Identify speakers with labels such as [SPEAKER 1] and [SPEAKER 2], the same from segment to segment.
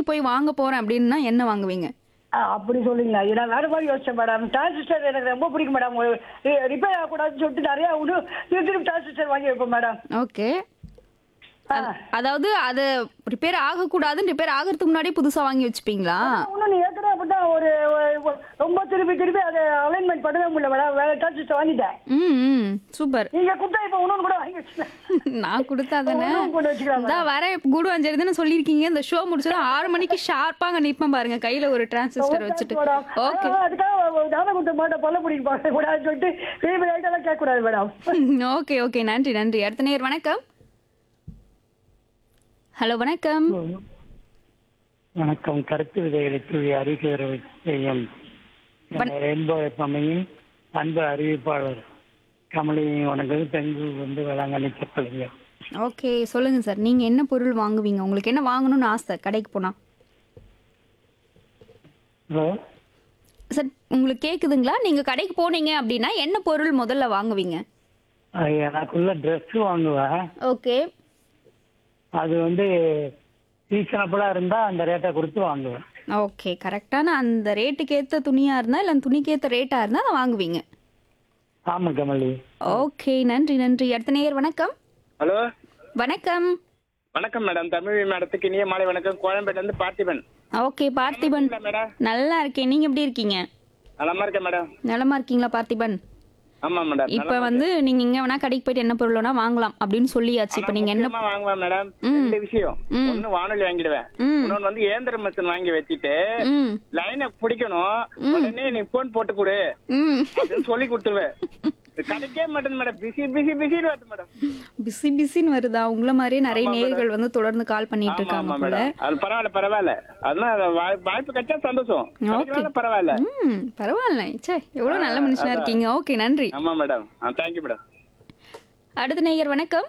[SPEAKER 1] கடைக்கு போய் வாங்க போறேன் அப்படின்னா என்ன வாங்குவீங்க
[SPEAKER 2] ஆ, அப்படி சொல்லுங்களா இது நான் வேற மாதிரி யோசிச்சேன் மேடம் டிரான்சிஸ்டர் எனக்கு ரொம்ப பிடிக்கும் மேடம் ரிப்பேர் ஆகக்கூடாதுன்னு சொல்லிட்டு நிறைய இன்னும் திருப்பி டிரான்சிஸ்டர் வாங்கி வைப்போம் மேடம்
[SPEAKER 1] ஓகே அதாவது அது ரிப்பேர் ஆகக்கூடாதுன்னு ரிப்பேர் ஆகிறதுக்கு முன்னாடி புதுசா வாங்கி வச்சுப்பீங்களா
[SPEAKER 2] இன்னும் நீ ஏற்கனவே அப்படிதான் ஒரு ஒரு- ஒரு- ரொம்ப திருப்பி திருப்பி அதை அலைன்மெண்ட் பண்ணவே முடியல மேடம் வேற டிரான்சிஸ்டர் வாங்கிட்டேன்
[SPEAKER 1] ம் ம் சூப்பர்
[SPEAKER 2] நீங்க கொடுத்தா இப்போ இன்னொன்று கூட வாங்கி வச்சுட்டேன்
[SPEAKER 1] நான் கொடுத்தா தானே
[SPEAKER 2] இன்னும் கொண்டு வச்சுக்கலாம்
[SPEAKER 1] இந்தா வர கூடு அஞ்சரி தானே சொல்லியிருக்கீங்க இந்த ஷோ முடிச்சதும் ஆறு மணிக்கு ஷார்ப்பா அங்க நிப்பேன் பாருங்க கையில ஒரு டிரான்சிஸ்டர் வச்சுட்டு
[SPEAKER 2] மேடம்
[SPEAKER 1] ஓகே
[SPEAKER 2] அதான் அதுக்காக தானம் கொடுத்த மாட்டேன் பல்ல பிடிக்க பார்க்க கூடாதுன்னு சொல்லிட்டு பெரிய பெரிய ஐட்டெல்லாம் கேட்கக்கூடாது மேடம்
[SPEAKER 1] ஓகே ஓகே நன்றி நன்றி அடுத்த நேர் வணக்கம் ஹலோ வணக்கம்
[SPEAKER 3] வணக்கம் கருத்து விதைகளை தூவி அறிவிக்கிற செய்யும் ரெயின்போ எஃப்எம்மையும் அன்பு அறிவிப்பாளர் கமலியும் வணக்கம் தெங்கு வந்து வேளாங்கண்ணி செப்பலிங்க
[SPEAKER 1] ஓகே சொல்லுங்க சார் நீங்க என்ன பொருள் வாங்குவீங்க உங்களுக்கு என்ன வாங்கணும்னு ஆசை கடைக்கு போனா
[SPEAKER 3] ஹலோ
[SPEAKER 1] சார் உங்களுக்கு கேக்குதுங்களா நீங்க கடைக்கு போனீங்க அப்படின்னா என்ன பொருள் முதல்ல வாங்குவீங்க
[SPEAKER 3] அது எனக்குள்ள ட்ரெஸ் வாங்குவேன்
[SPEAKER 1] ஓகே
[SPEAKER 3] அது வந்து ரீசனபிளாக இருந்தால் அந்த ரேட்டை கொடுத்து வாங்குவேன்
[SPEAKER 1] ஓகே கரெக்டான அந்த ரேட்டுக்கு ஏத்த துணியா இருந்தா இல்ல துணிக்கு ஏத்த ரேட்டா இருந்தா அதை வாங்குவீங்க
[SPEAKER 3] ஆமாம் கமலி
[SPEAKER 1] ஓகே நன்றி நன்றி அடுத்த நேயர் வணக்கம்
[SPEAKER 4] ஹலோ
[SPEAKER 1] வணக்கம்
[SPEAKER 4] வணக்கம் மேடம் தமிழ் மேடத்துக்கு இனிய மாலை வணக்கம் கோயம்பேட்டில இருந்து பார்த்திபன்
[SPEAKER 1] ஓகே பார்த்திபன்
[SPEAKER 4] இல்ல மேடம்
[SPEAKER 1] நல்லா இருக்கேன் நீங்க எப்படி இருக்கீங்க
[SPEAKER 4] நலமா இருக்கேன் மேடம்
[SPEAKER 1] நலமா இருக்கீங்களா பார்த்திபன்
[SPEAKER 4] ஆமா மேடம்
[SPEAKER 1] இப்ப வந்து நீங்க எங்க வேணா கடைக்கு போயிட்டு என்ன பொருள் வேணா வாங்கலாம் அப்படின்னு சொல்லியாச்சு இப்ப நீங்க என்ன
[SPEAKER 4] முக்கியமா வாங்குவேன் மேடம் ரெண்டு விஷயம் ஒண்ணு வானொலி வாங்கிடுவேன்
[SPEAKER 1] ம்.
[SPEAKER 4] இன்னொன்னு வந்து இயந்திர மிஷின் வாங்கி வச்சுட்டு
[SPEAKER 1] ம்
[SPEAKER 4] லைனை பிடிக்கணும் உடனே நீ போன் போட்டு கொடு
[SPEAKER 1] ம்
[SPEAKER 4] அப்படின்னு சொல்லி கொடுத்துருவேன் இது கிடைக்கவே மாட்டேன் மேடம் பிஸி பிஸி பிஸின்னு வருது மேடம்
[SPEAKER 1] பிஸி பிஸின்னு வருதா உங்கள மாதிரியே நிறைய நேயர்கள் வந்து தொடர்ந்து கால் பண்ணிட்டு
[SPEAKER 4] ஆமா
[SPEAKER 1] இருக்காங்க
[SPEAKER 4] ஆமா
[SPEAKER 1] போல
[SPEAKER 4] மேடம் அது பரவாயில்ல பரவாயில்ல அதெல்லாம் அது வாய்- வாய்ப்பு கிடைச்சா சந்தோஷம் கிடைக்கலனா பரவாயில்ல
[SPEAKER 1] ம் பரவாயில்ல ச்சே எவ்வளவு நல்ல மனுஷனா இருக்கீங்க ஓகே நன்றி
[SPEAKER 4] ஆமா மேடம் ஆ தேங்க்யூ மேடம்
[SPEAKER 1] அடுத்த நேயர் வணக்கம்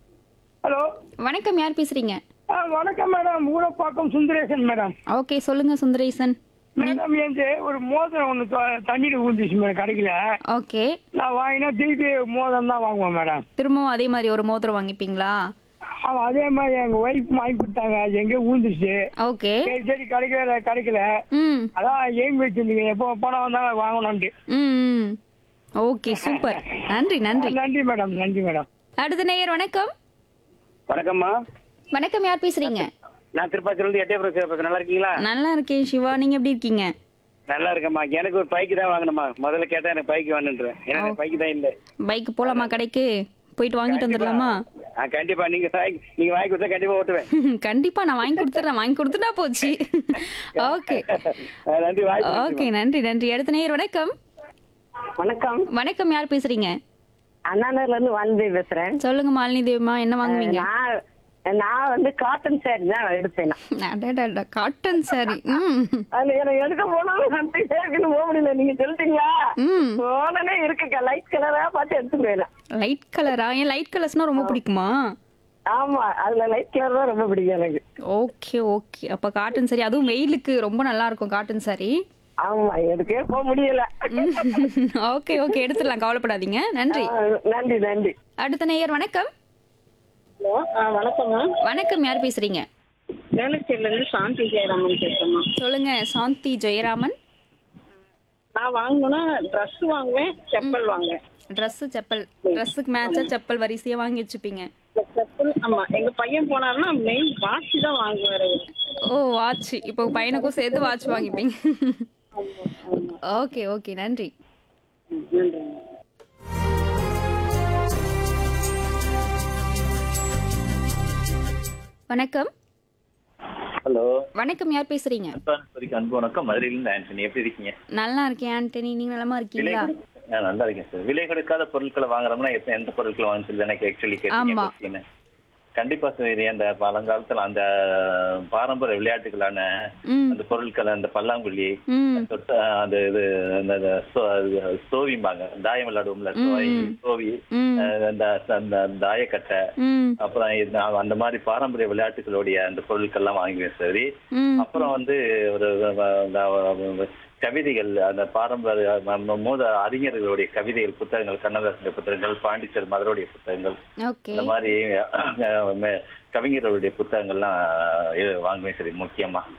[SPEAKER 3] ஹலோ
[SPEAKER 1] வணக்கம் யார் பேசுறீங்க
[SPEAKER 3] வணக்கம் madam Urapakkam Sundaresan madam
[SPEAKER 1] okay சொல்லுங்க சுந்தரேசன்
[SPEAKER 3] மேடம் எந்த ஒரு மோதிரம் ஒன்று தண்ணியில் ஊந்துச்சு மேடம் கிடைக்கல
[SPEAKER 1] ஓகே
[SPEAKER 3] நான் வாங்கினா திருப்பி மோதிரம் தான் வாங்குவேன் மேடம்
[SPEAKER 1] திரும்பவும் அதே மாதிரி ஒரு மோதிரம் வாங்கிப்பீங்களா
[SPEAKER 3] அவன் அதே மாதிரி எங்க ஒய்ஃப் வாங்கி கொடுத்தாங்க அது எங்கேயோ ஊந்துச்சு
[SPEAKER 1] ஓகே
[SPEAKER 3] சரி சரி கிடைக்கல கிடைக்கல
[SPEAKER 1] ம்
[SPEAKER 3] அதான் எய்ம் வச்சிருந்தீங்க எப்போ பணம் வந்தாலும் வாங்கணும்ட்டு
[SPEAKER 1] ம் ம். ஓகே சூப்பர் நன்றி நன்றி
[SPEAKER 3] நன்றி மேடம் நன்றி மேடம்
[SPEAKER 1] அடுத்த நேயர் வணக்கம்
[SPEAKER 4] வணக்கம்மா
[SPEAKER 1] வணக்கம் யார் பேசுறீங்க
[SPEAKER 4] நான் திருப்பாச்சில இருந்து எட்டயபுரம் பேசுறேன் நல்லா இருக்கீங்களா
[SPEAKER 1] நல்லா இருக்கேன் சிவா நீங்க எப்படி இருக்கீங்க
[SPEAKER 4] நல்லா இருக்கேம்மா எனக்கு ஒரு பைக்கு தான் வாங்கணுமா முதல்ல கேட்டா எனக்கு பைக் வேணுன்றேன் எனக்கு பைக்கு தான் இல்லை
[SPEAKER 1] பைக் போலாமா கடைக்கு போயிட்டு வாங்கிட்டு வந்துடலாமா
[SPEAKER 4] ஆ கண்டிப்பா நீங்க வாங்கி நீங்க வாங்கி கொடுத்தா கண்டிப்பா ஓட்டுவேன்
[SPEAKER 1] கண்டிப்பா நான் வாங்கி கொடுத்துறேன் வாங்கி கொடுத்துட்டா போச்சு ஓகே
[SPEAKER 4] ஆ, நன்றி வாங்கி
[SPEAKER 1] ஓகே நன்றி நன்றி அடுத்த நேயர் வணக்கம்
[SPEAKER 5] வணக்கம்
[SPEAKER 1] வணக்கம் யார் பேசுறீங்க
[SPEAKER 5] அண்ணாநகர்ல இருந்து வான்தேவி பேசுறேன்
[SPEAKER 1] சொல்லுங்க மாலினி தேவிமா என்ன வாங்குவீங்க
[SPEAKER 5] நான் நான் வந்து காட்டன் சாரி தான் எடுத்தேன் நான்.
[SPEAKER 1] அடடடா, காட்டன் சாரி ம்
[SPEAKER 5] அதுல எனக்கு எடுக்க போனாலும் நம்பிட்டே இருக்குன்னு போக முடியல நீங்க சொல்லிட்டீங்களா
[SPEAKER 1] ம்
[SPEAKER 5] உடனே இருக்குக்கா லைட் கலரா பார்த்து எடுத்துக்கிறேன்
[SPEAKER 1] லைட் கலரா ஏன் லைட் கலர்ஸ்னா ரொம்ப பிடிக்குமா
[SPEAKER 5] ஆமா அதுல லைட் கலர் தான் ரொம்ப பிடிக்கும் எனக்கு
[SPEAKER 1] ஓகே ஓகே அப்ப காட்டன் சாரி அதுவும் வெயிலுக்கு ரொம்ப நல்லா இருக்கும் காட்டன் சாரி
[SPEAKER 5] ஆமா எடுக்கவே போக முடியல
[SPEAKER 1] ஓகே ஓகே எடுத்துடலாம் கவலைப்படாதீங்க நன்றி
[SPEAKER 5] ஆ, நன்றி நன்றி
[SPEAKER 1] அடுத்த நேயர் வணக்கம்
[SPEAKER 5] ஹலோ வணக்கம்மா
[SPEAKER 1] வணக்கம் யார் பேசுறீங்க
[SPEAKER 5] வேளச்சேரில இருந்து சாந்தி ஜெயராமன் பேசுறேம்மா
[SPEAKER 1] சொல்லுங்க சாந்தி ஜெயராமன்
[SPEAKER 5] நான் வாங்கணும்னா ட்ரெஸ் வாங்குவேன் செப்பல் வாங்குவேன்
[SPEAKER 1] Dress செப்பல் ட்ரெஸ்ஸுக்கு மேட்சா செப்பல் வரிசையா வாங்கி வச்சுப்பீங்க
[SPEAKER 5] செப்பல் ஆமா எங்க பையன் போனாருன்னா மெயின் வாட்ச் தான் வாங்குவாரு அவரு.
[SPEAKER 1] ஓ வாட்ச் இப்போ பையனுக்கும் சேர்த்து வாட்ச் வாங்கிப்பீங்க ஓகே ஓகே நன்றி வணக்கம்
[SPEAKER 6] ஹலோ
[SPEAKER 1] வணக்கம் யார் பேசுறீங்க
[SPEAKER 6] வரைக்கும் அன்பு வணக்கம் மதுரையிலிருந்து ஆண்டனி எப்படி இருக்கீங்க
[SPEAKER 1] நல்லா இருக்கேன் ஆண்டனி நீங்க நலமா இருக்கீங்களா
[SPEAKER 6] நான் நல்லா இருக்கேன் சார் விலை கொடுக்காத பொருட்களை வாங்குறோம்னா எப்ப எந்த பொருட்களை வாங்க சொல்லி எனக்கு ஆக்சுவலி
[SPEAKER 1] ஆமா.
[SPEAKER 6] கேட்டீங்க கண்டிப்பா சார் இது அந்த பழங்காலத்துல அந்த பாரம்பரிய விளையாட்டுகளான
[SPEAKER 1] ம்
[SPEAKER 6] அந்த பொருட்கள் அந்த பல்லாங்குழி
[SPEAKER 1] ம்
[SPEAKER 6] தொட்ட அந்த இது அந்த அந்த சோ- அது சோவிம்பாங்க தாயம் விளையாடுவோம்ல சோவி சோவி
[SPEAKER 1] ம்
[SPEAKER 6] அஹ் அந்த அந்த தாயக்கட்டை
[SPEAKER 1] ம்
[SPEAKER 6] அப்புறம் இது நான் அந்த மாதிரி பாரம்பரிய விளையாட்டுகளுடைய அந்த பொருட்கள்லாம் வாங்குவேன் சரி
[SPEAKER 1] ம்
[SPEAKER 6] அப்புறம் வந்து ஒரு அந்த கவிதைகள் அந்த பாரம்பரிய ம- மூத அறிஞர்களுடைய கவிதைகள் புத்தகங்கள் கண்ணதாசனுடைய புத்தகங்கள் பாண்டிச்சேரி மதுரையுடைய புத்தகங்கள்
[SPEAKER 1] ஓகே
[SPEAKER 6] இந்த மாதிரி அஹ், ம- கவிஞர்களுடைய புத்தகங்கள்லாம் இது வாங்குவேன் சரி முக்கியமா